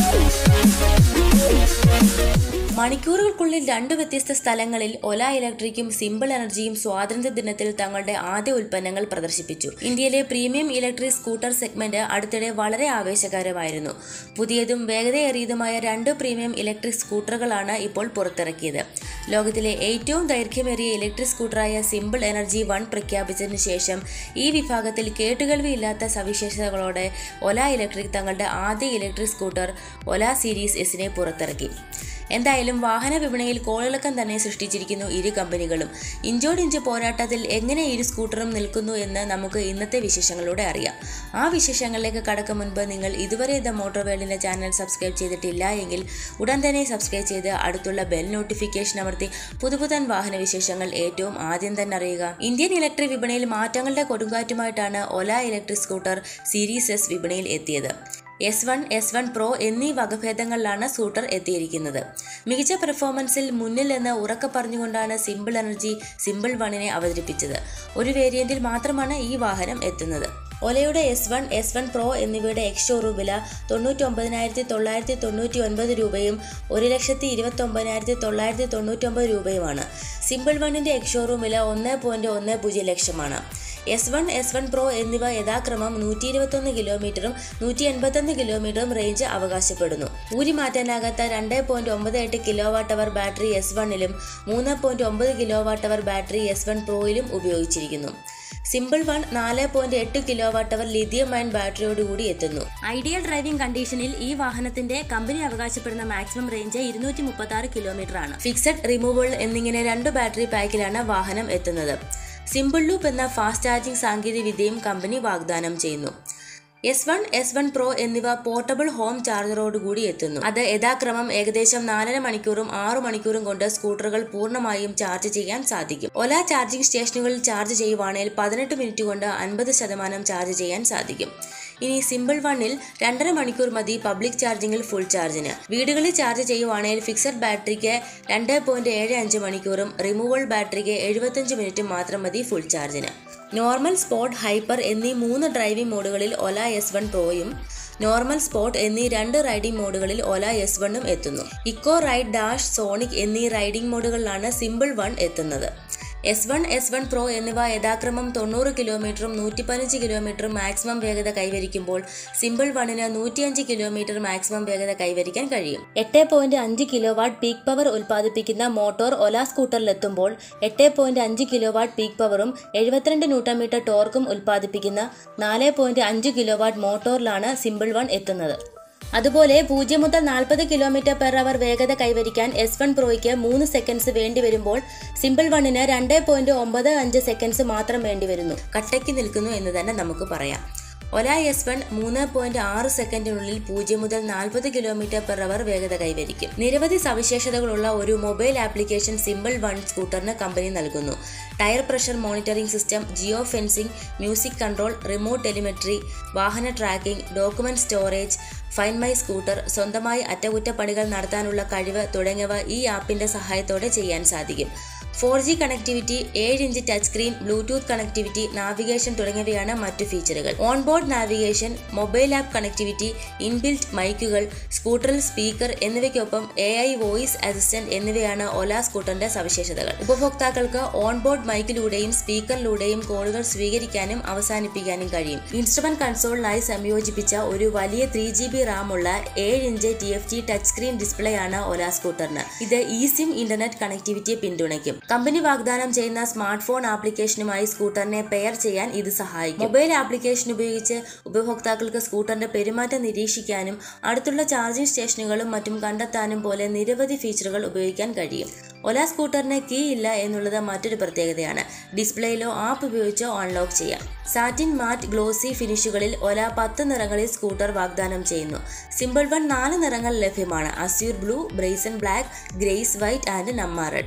മണിക്കൂറുകൾക്കുള്ളിൽ രണ്ട് വ്യത്യസ്ത സ്ഥലങ്ങളിൽ ഒല ഇലക്ട്രിക്കും സിമ്പിൾ എനർജിയും സ്വാതന്ത്ര്യ ദിനത്തിൽ തങ്ങളുടെ ആദ്യ ഉൽപ്പന്നങ്ങൾ പ്രദർശിപ്പിച്ചു ഇന്ത്യയിലെ പ്രീമിയം ഇലക്ട്രിക് സ്കൂട്ടർ സെഗ്മെന്റ് അടുത്തിടെ വളരെ ആവേശകരമായിരുന്നു പുതിയതും വേഗതയേറിയതുമായ രണ്ട് പ്രീമിയം ഇലക്ട്രിക് സ്കൂട്ടറുകളാണ് ഇപ്പോൾ പുറത്തിറക്കിയത് ലോകത്തിലെ ഏറ്റവും ദൈർഘ്യമേറിയ ഇലക്ട്രിക് സ്കൂട്ടറായ സിമ്പിൾ എനർജി വൺ പ്രഖ്യാപിച്ചതിനു ശേഷം ഈ വിഭാഗത്തിൽ കേട്ടുകേൾവിയില്ലാത്ത സവിശേഷതകളോടെ ഒല ഇലക്ട്രിക് തങ്ങളുടെ ആദ്യ ഇലക്ട്രിക് സ്കൂട്ടർ ഒല സീരീസ് എസിനെ പുറത്തിറക്കി എന്തായാലും വാഹന വിപണിയിൽ കോളിളക്കം തന്നെ സൃഷ്ടിച്ചിരിക്കുന്നു ഇരു കമ്പനികളും ഇഞ്ചോടിഞ്ച് പോരാട്ടത്തിൽ എങ്ങനെ ഇരു സ്കൂട്ടറും നിൽക്കുന്നു എന്ന് നമുക്ക് ഇന്നത്തെ വിശേഷങ്ങളിലൂടെ അറിയാം ആ വിശേഷങ്ങളിലേക്ക് കടക്കും മുൻപ് നിങ്ങൾ ഇതുവരെ ദ മോട്ടോർ വേൾഡിന്റെ ചാനൽ സബ്സ്ക്രൈബ് ചെയ്തിട്ടില്ല എങ്കിൽ ഉടൻ തന്നെ സബ്സ്ക്രൈബ് ചെയ്ത് അടുത്തുള്ള ബെൽ നോട്ടിഫിക്കേഷൻ അമർത്തി പുതുപുതൻ വാഹന വിശേഷങ്ങൾ ഏറ്റവും ആദ്യം തന്നെ അറിയുക ഇന്ത്യൻ ഇലക്ട്രിക് വിപണിയിൽ മാറ്റങ്ങളുടെ കൊടുങ്കാറ്റുമായിട്ടാണ് Ola electric scooter series S വിപണിയിൽ എത്തിയത് S one S one pro എന്നീ വകഭേദങ്ങളിലാണ് സ്കൂട്ടർ എത്തിയിരിക്കുന്നത് മികച്ച പെർഫോമൻസിൽ മുന്നിൽ എന്ന് ഉറക്കെ പറഞ്ഞുകൊണ്ടാണ് സിമ്പിൾ എനർജി സിമ്പിൾ വണ്ണിനെ അവതരിപ്പിച്ചത് ഒരു വേരിയന്റിൽ മാത്രമാണ് ഈ വാഹനം എത്തുന്നത് ഒലയുടെ S one S one pro എന്നിവയുടെ എക്സ് ഷോറൂം വില തൊണ്ണൂറ്റി ഒമ്പതിനായിരത്തി തൊള്ളായിരത്തി തൊണ്ണൂറ്റി ഒൻപത് രൂപയും ഒരു ലക്ഷത്തി ഇരുപത്തി ഒമ്പതിനായിരത്തി തൊള്ളായിരത്തി തൊണ്ണൂറ്റി ഒമ്പത് രൂപയുമാണ് സിമ്പിൾ വണ്ണിന്റെ എക്സ് ഷോറൂം വില ഒന്ന് പോയിന്റ് ഒന്ന് പൂജ്യം ലക്ഷമാണ് S one S one pro എന്നിവ യഥാക്രമം നൂറ്റി ഇരുപത്തൊന്ന് കിലോമീറ്ററും നൂറ്റി എൺപത്തൊന്ന് കിലോമീറ്ററും റേഞ്ച് അവകാശപ്പെടുന്നു ഊരി മാറ്റാനാകാത്ത രണ്ട് പോയിന്റ് ഒമ്പത് എട്ട് kilowatt hour battery S വണ്ണിലും മൂന്ന് പോയിന്റ് ഒമ്പത് kilowatt hour battery S one പ്രോയിലും ഉപയോഗിച്ചിരിക്കുന്നു സിമ്പിൾ വൺ നാല് പോയിന്റ് എട്ട് kilowatt hour lithium ion ബാറ്ററിയോടുകൂടി എത്തുന്നു ഐഡിയൽ ഡ്രൈവിംഗ് കണ്ടീഷനിൽ ഈ വാഹനത്തിന്റെ കമ്പനി അവകാശപ്പെടുന്ന മാക്സിമം റേഞ്ച് ഇരുന്നൂറ്റി മുപ്പത്തി ആറ് കിലോമീറ്റർ ആണ് ഫിക്സഡ് റിമൂവബിൾ എന്നിങ്ങനെ രണ്ട് ബാറ്ററി പാക്കിലാണ് വാഹനം എത്തുന്നത് സിമ്പിൾ ലൂപ്പ് എന്ന ഫാസ്റ്റ് ചാർജിംഗ് സാങ്കേതികവിദ്യയും കമ്പനി വാഗ്ദാനം ചെയ്യുന്നു S one S one pro എന്നിവ പോർട്ടബിൾ ഹോം ചാർജറോടുകൂടി എത്തുന്നു അത് യഥാക്രമം ഏകദേശം നാലര മണിക്കൂറും ആറു മണിക്കൂറും കൊണ്ട് സ്കൂട്ടറുകൾ പൂർണ്ണമായും ചാർജ് ചെയ്യാൻ സാധിക്കും ഒല ചാർജിംഗ് സ്റ്റേഷനുകളിൽ ചാർജ് ചെയ്യുവാണെങ്കിൽ പതിനെട്ട് മിനിറ്റ് കൊണ്ട് അൻപത് ശതമാനം ചാർജ് ചെയ്യാൻ സാധിക്കും ഇനി സിമ്പിൾ വണ്ണിൽ രണ്ടര മണിക്കൂർ മതി പബ്ലിക് ചാർജിങ്ങിൽ ഫുൾ ചാർജിന് വീടുകളിൽ ചാർജ് ചെയ്യുവാണെങ്കിൽ ഫിക്സഡ് ബാറ്ററിക്ക് രണ്ട് പോയിന്റ് ഏഴ് അഞ്ച് മണിക്കൂറും റിമൂവൽ ബാറ്ററിക്ക് എഴുപത്തഞ്ച് മിനിറ്റും മാത്രം മതി ഫുൾ ചാർജിന് നോർമൽ സ്പോട്ട് ഹൈപ്പർ എന്നീ മൂന്ന് ഡ്രൈവിംഗ് മോഡുകളിൽ ഒല എസ് വൺ പ്രോയും നോർമൽ സ്പോട്ട് എന്നീ രണ്ട് റൈഡിംഗ് മോഡുകളിൽ ഒല എസ് വണ്ണും എത്തുന്നു ഇക്കോ റൈഡ് ഡാഷ് സോണിക് എന്നീ റൈഡിംഗ് മോഡുകളിലാണ് സിമ്പിൾ വൺ എത്തുന്നത് S one S one pro എന്നിവ യഥാക്രമം തൊണ്ണൂറ് കിലോമീറ്ററും നൂറ്റി പതിനഞ്ച് കിലോമീറ്ററും മാക്സിമം വേഗത കൈവരിക്കുമ്പോൾ സിമ്പിൾ വണ്ണിന് നൂറ്റിയഞ്ച് കിലോമീറ്റർ മാക്സിമം വേഗത കൈവരിക്കാൻ കഴിയും എട്ട് പോയിന്റ് അഞ്ച് കിലോ വാട്ട് പീക്ക് പവർ ഉൽപ്പാദിപ്പിക്കുന്ന മോട്ടോർ ഒല സ്കൂട്ടറിലെത്തുമ്പോൾ എട്ട് പോയിന്റ് അഞ്ച് കിലോ വാട്ട് പീക്ക് പവറും എഴുപത്തിരണ്ട് ന്യൂട്ടൺ മീറ്റർ ടോർക്കും ഉൽപ്പാദിപ്പിക്കുന്ന നാല് പോയിന്റ് അഞ്ച് കിലോ വാട്ട് മോട്ടോറിലാണ് സിമ്പിൾ വൺ എത്തുന്നത് അതുപോലെ പൂജ്യം മുതൽ നാൽപ്പത് കിലോമീറ്റർ പെർ അവർ വേഗത കൈവരിക്കാൻ എസ് വൺ പ്രോയ്ക്ക് മൂന്ന് സെക്കൻഡ്സ് വേണ്ടി വരുമ്പോൾ സിമ്പിൾ വണ്ണിന് രണ്ട് പോയിന്റ് ഒമ്പത് അഞ്ച് സെക്കൻഡ്സ് മാത്രം വേണ്ടി വരുന്നു കട്ടയ്ക്ക് നിൽക്കുന്നു എന്ന് തന്നെ നമുക്ക് പറയാം ഒല എസ് വൺ മൂന്ന് പോയിന്റ് ആറ് സെക്കൻഡിനുള്ളിൽ പൂജ്യം മുതൽ നാൽപ്പത് കിലോമീറ്റർ പെർ അവർ വേഗത കൈവരിക്കും നിരവധി സവിശേഷതകളുള്ള ഒരു മൊബൈൽ ആപ്ലിക്കേഷൻ സിമ്പിൾ വൺ സ്കൂട്ടറിന് കമ്പനി നൽകുന്നു tyre pressure monitoring system geofencing music control remote telemetry വാഹന tracking document storage find my scooter സ്വന്തമായി അറ്റകുറ്റപ്പണികൾ നടത്താനുള്ള കഴിവ് തുടങ്ങിയവ ഈ ആപ്പിന്റെ സഹായത്തോടെ ചെയ്യാൻ സാധിക്കും ഫോർ ജി കണക്ടിവിറ്റി ഏഴ് inch touch screen bluetooth connectivity navigation തുടങ്ങിയവയാണ് മറ്റു ഫീച്ചറുകൾ onboard navigation mobile app connectivity inbuilt മൈക്കുകൾ സ്കൂട്ടറിൽ സ്പീക്കർ എന്നിവയ്ക്കൊപ്പം എ ഐ വോയിസ് അസിസ്റ്റന്റ് എന്നിവയാണ് ഒല സ്കൂട്ടറിന്റെ സവിശേഷതകൾ ഉപഭോക്താക്കൾക്ക് ഓൺബോർഡ് മൈക്കിലൂടെയും സ്പീക്കറിലൂടെയും കോളുകൾ സ്വീകരിക്കാനും അവസാനിപ്പിക്കാനും കഴിയും ഇൻസ്ട്രുമെന്റ് കൺസോളിനായി സംയോജിപ്പിച്ച ഒരു വലിയ ത്രീ ജി ബി റാമുള്ള ഏഴ് inch T F G touch screen display ആണ് ഒല സ്കൂട്ടറിന് ഇത് ഇ സിം ഇന്റർനെറ്റ് കണക്ടിവിറ്റിയെ പിന്തുണയ്ക്കും കമ്പനി വാഗ്ദാനം ചെയ്യുന്ന സ്മാർട്ട് ഫോൺ ആപ്ലിക്കേഷനുമായി സ്കൂട്ടറിനെ പെയർ ചെയ്യാൻ ഇത് സഹായിക്കും മൊബൈൽ ആപ്ലിക്കേഷൻ ഉപയോഗിച്ച് ഉപഭോക്താക്കൾക്ക് സ്കൂട്ടറിന്റെ പെരുമാറ്റം നിരീക്ഷിക്കാനും അടുത്തുള്ള ചാർജിംഗ് സ്റ്റേഷനുകളും മറ്റും കണ്ടെത്താനും പോലെ നിരവധി ഫീച്ചറുകൾ ഉപയോഗിക്കാൻ കഴിയും ഒല സ്കൂട്ടറിന് കീ ഇല്ല എന്നുള്ളത് മറ്റൊരു പ്രത്യേകതയാണ് ഡിസ്പ്ലേയിലോ ആപ്പ് ഉപയോഗിച്ചോ അൺലോക്ക് ചെയ്യാം സാറ്റിൻ മാറ്റ് ഗ്ലോസി ഫിനിഷുകളിൽ ഒല പത്ത് നിറങ്ങളിൽ സ്കൂട്ടർ വാഗ്ദാനം ചെയ്യുന്നു സിമ്പിൾ വൺ നാല് നിറങ്ങൾ ലഭ്യമാണ് azure blue brazen black grace white and Namma red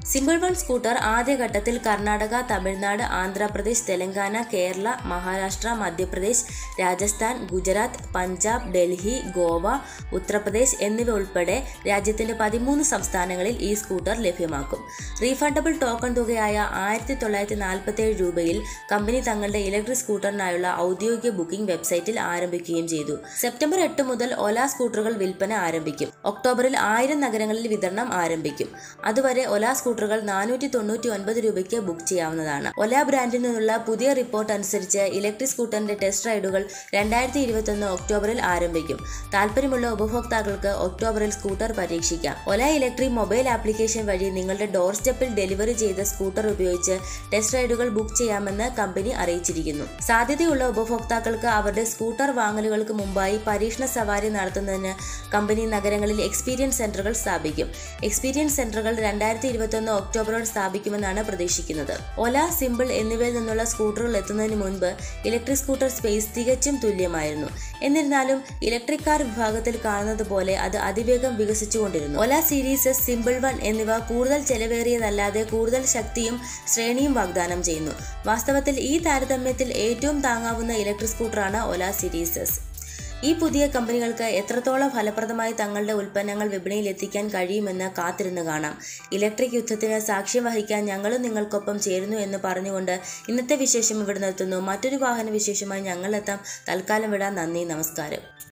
Simple One scooter ആദ്യഘട്ടത്തിൽ കർണാടക തമിഴ്നാട് ആന്ധ്രാപ്രദേശ് തെലങ്കാന കേരള മഹാരാഷ്ട്ര മധ്യപ്രദേശ് രാജസ്ഥാൻ ഗുജറാത്ത് പഞ്ചാബ് ഡൽഹി ഗോവ ഉത്തർപ്രദേശ് എന്നിവ ഉൾപ്പെടെ രാജ്യത്തിന്റെ പതിമൂന്ന് സംസ്ഥാനങ്ങളിൽ ഈ സ്കൂട്ടർ ലഭ്യമാക്കും റീഫണ്ടബിൾ ടോക്കൺ തുകയായ ആയിരത്തി തൊള്ളായിരത്തി നാൽപ്പത്തി ഏഴ് രൂപയിൽ കമ്പനി തങ്ങളുടെ ഇലക്ട്രിക് സ്കൂട്ടറിനായുള്ള ഔദ്യോഗിക ബുക്കിംഗ് വെബ്സൈറ്റിൽ ആരംഭിക്കുകയും ചെയ്തു സെപ്റ്റംബർ എട്ട് മുതൽ ഒല സ്കൂട്ടറുകൾ വിൽപ്പന ആരംഭിക്കും ഒക്ടോബറിൽ ആയിരം നഗരങ്ങളിൽ വിതരണം ആരംഭിക്കും അതുവരെ ഒല സ്കൂട്ടറുകൾ നാനൂറ്റി തൊണ്ണൂറ്റി ഒൻപത് രൂപയ്ക്ക് ബുക്ക് ചെയ്യാവുന്നതാണ് ഒല ബ്രാൻഡിൽ നിന്നുള്ള പുതിയ റിപ്പോർട്ട് അനുസരിച്ച് ഇലക്ട്രിക് സ്കൂട്ടറിന്റെ ടെസ്റ്റ് റൈഡുകൾ രണ്ടായിരത്തി ഇരുപത്തൊന്ന് ഒക്ടോബറിൽ ആരംഭിക്കും താല്പര്യമുള്ള ഉപഭോക്താക്കൾക്ക് ഒക്ടോബറിൽ സ്കൂട്ടർ പരീക്ഷിക്കാം ഒല ഇലക്ട്രിക് മൊബൈൽ ആപ്ലിക്കേഷൻ വഴി നിങ്ങളുടെ ഡോർ സ്റ്റെപ്പിൽ ഡെലിവറി ചെയ്ത സ്കൂട്ടർ ഉപയോഗിച്ച് ടെസ്റ്റ് റൈഡുകൾ ബുക്ക് ചെയ്യാമെന്ന് കമ്പനി അറിയിച്ചിരിക്കുന്നു സാധ്യതയുള്ള ഉപഭോക്താക്കൾക്ക് അവരുടെ സ്കൂട്ടർ വാങ്ങലുകൾക്ക് മുമ്പായി പരീക്ഷണ സവാരി നടത്തുന്നതിന് കമ്പനി നഗരങ്ങളിൽ എക്സ്പീരിയൻസ് സെന്ററുകൾ സ്ഥാപിക്കും എക്സ്പീരിയൻസ് സെന്ററുകൾ രണ്ടായിരത്തി ഇരുപത്തൊന്ന് ഒക്ടോബറോടെ സ്ഥാപിക്കുമെന്നാണ് പ്രതീക്ഷിക്കുന്നത് ഒല സിമ്പിൾ എന്നിവയിൽ നിന്നുള്ള സ്കൂട്ടറുകൾ എത്തുന്നതിന് മുൻപ് ഇലക്ട്രിക് സ്കൂട്ടർ സ്പേസ് തികച്ചും തുല്യമായിരുന്നു എന്നിരുന്നാലും ഇലക്ട്രിക് കാർ വിഭാഗത്തിൽ കാണുന്നത് പോലെ അത് അതിവേഗം വികസിച്ചുകൊണ്ടിരുന്നു ഒല സീരീസ് സിമ്പിൾ വൺ എന്നിവ കൂടുതൽ ചെലവേറിയതല്ലാതെ കൂടുതൽ ശക്തിയും ശ്രേണിയും വാഗ്ദാനം ചെയ്യുന്നു വാസ്തവത്തിൽ ഈ താരതമ്യത്തിൽ ഏറ്റവും താങ്ങാവുന്ന ഇലക്ട്രിക് സ്കൂട്ടറാണ് ഒല സീരീസസ് ഈ പുതിയ കമ്പനികൾക്ക് എത്രത്തോളം ഫലപ്രദമായി തങ്ങളുടെ ഉൽപ്പന്നങ്ങൾ വിപണിയിൽ എത്തിക്കാൻ കഴിയുമെന്ന് കാത്തിരുന്ന് കാണാം ഇലക്ട്രിക് യുദ്ധത്തിന് സാക്ഷ്യം വഹിക്കാൻ ഞങ്ങളും നിങ്ങൾക്കൊപ്പം ചേരുന്നു എന്ന് പറഞ്ഞുകൊണ്ട് ഇന്നത്തെ വിശേഷം ഇവിടെ നിർത്തുന്നു മറ്റൊരു വാഹന വിശേഷമായി ഞങ്ങളെത്താം തൽക്കാലം വിടാൻ നന്ദി നമസ്കാരം